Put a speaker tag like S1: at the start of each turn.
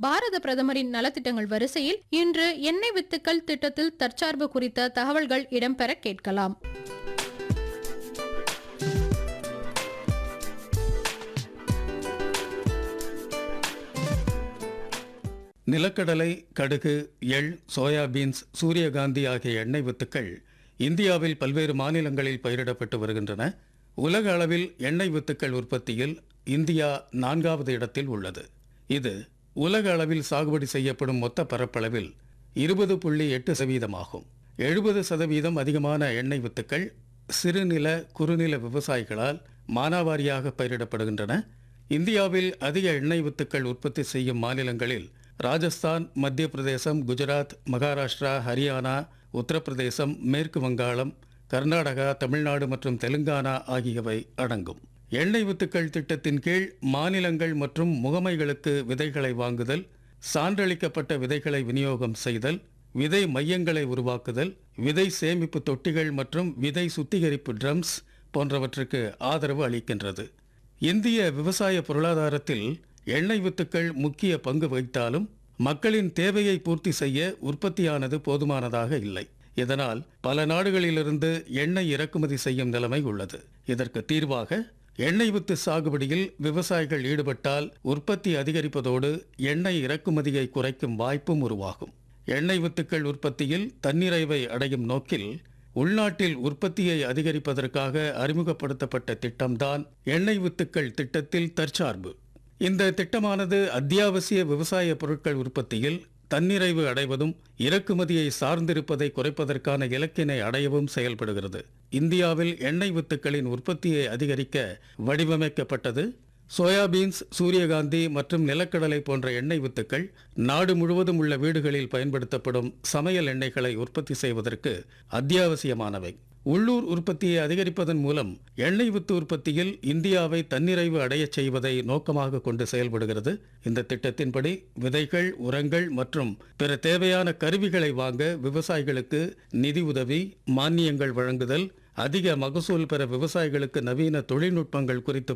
S1: பாரத பிரதமரின் நலத்திட்டங்கள் வரிசையில் இன்று எண்ணெய் வித்துக்கள் திட்டத்தில் தற்சார்பு குறித்த தகவல்கள் இடம்பெற கேட்கலாம்
S2: நிலக்கடலை கடுகு எள் சோயாபீன்ஸ் சூரியகாந்தி ஆகிய எண்ணெய் வித்துக்கள் இந்தியாவில் பல்வேறு மாநிலங்களில் பயிரிடப்பட்டு வருகின்றன உலக அளவில் எண்ணெய் வித்துக்கள் உற்பத்தியில் இந்தியா நான்காவது இடத்தில் உள்ளது இது உலக அளவில் சாகுபடி செய்யப்படும் மொத்த பரப்பளவில் இருபது புள்ளி எட்டு சதவீதமாகும் எழுபது சதவீதம் அதிகமான எண்ணெய் வித்துக்கள் சிறுநில குறுநில விவசாயிகளால் மானாவாரியாக பயிரிடப்படுகின்றன இந்தியாவில் அதிக எண்ணெய் வித்துக்கள் உற்பத்தி செய்யும் மாநிலங்களில் ராஜஸ்தான் மத்திய பிரதேசம் குஜராத் மகாராஷ்டிரா ஹரியானா உத்தரப்பிரதேசம் மேற்கு வங்காளம் கர்நாடகா தமிழ்நாடு மற்றும் தெலுங்கானா ஆகியவை அடங்கும் எண்ணெய் வித்துக்கள் திட்டத்தின் கீழ் மாநிலங்கள் மற்றும் முகமைகளுக்கு விதைகளை வாங்குதல் சான்றளிக்கப்பட்ட விதைகளை விநியோகம் செய்தல் விதை மையங்களை உருவாக்குதல் விதை சேமிப்பு தொட்டிகள் மற்றும் விதை சுத்திகரிப்பு ட்ரம்ஸ் போன்றவற்றுக்கு ஆதரவு அளிக்கின்றது இந்திய விவசாய பொருளாதாரத்தில் எண்ணெய் வித்துக்கள் முக்கிய பங்கு வகித்தாலும் மக்களின் தேவையை பூர்த்தி செய்ய உற்பத்தியானது போதுமானதாக இல்லை இதனால் பல நாடுகளிலிருந்து எண்ணெய் இறக்குமதி செய்யும் நிலைமை உள்ளது இதற்கு தீர்வாக எண்ணெய் வித்து சாகுபடியில் விவசாயிகள் ஈடுபட்டால் உற்பத்தி அதிகரிப்பதோடு எண்ணெய் இறக்குமதியை குறைக்கும் வாய்ப்பும் உருவாகும் எண்ணெய் வித்துக்கள் உற்பத்தியில் தன்னிறைவை அடையும் நோக்கில் உள்நாட்டில் உற்பத்தியை அதிகரிப்பதற்காக அறிமுகப்படுத்தப்பட்ட திட்டம்தான் எண்ணெய் வித்துக்கள் திட்டத்தில் தற்சார்பு இந்த திட்டமானது அத்தியாவசிய விவசாய பொருட்கள் உற்பத்தியில் தன்னிறைவு அடைவதும் இறக்குமதியை சார்ந்திருப்பதை குறைப்பதற்கான இலக்கினை அடையவும் செயல்படுகிறது இந்தியாவில் எண்ணெய் வித்துக்களின் உற்பத்தியை அதிகரிக்க வடிவமைக்கப்பட்டது சோயாபீன்ஸ் சூரியகாந்தி மற்றும் நிலக்கடலை போன்ற எண்ணெய் வித்துக்கள் நாடு முழுவதும் உள்ள வீடுகளில் பயன்படுத்தப்படும் சமையல் எண்ணெய்களை உற்பத்தி செய்வதற்கு அத்தியாவசியமானவை உள்ளூர் உற்பத்தியை அதிகரிப்பதன் மூலம் எண்ணெய் வித்து உற்பத்தியில் இந்தியாவை தன்னிறைவு அடையச் செய்வதை நோக்கமாக கொண்டு செயல்படுகிறது இந்த திட்டத்தின்படி விதைகள் உரங்கள் மற்றும் பிற தேவையான கருவிகளை வாங்க விவசாயிகளுக்கு நிதி உதவி மானியங்கள் வழங்குதல் அதிக மகசூல் பெற விவசாயிகளுக்கு நவீன தொழில்நுட்பங்கள் குறித்து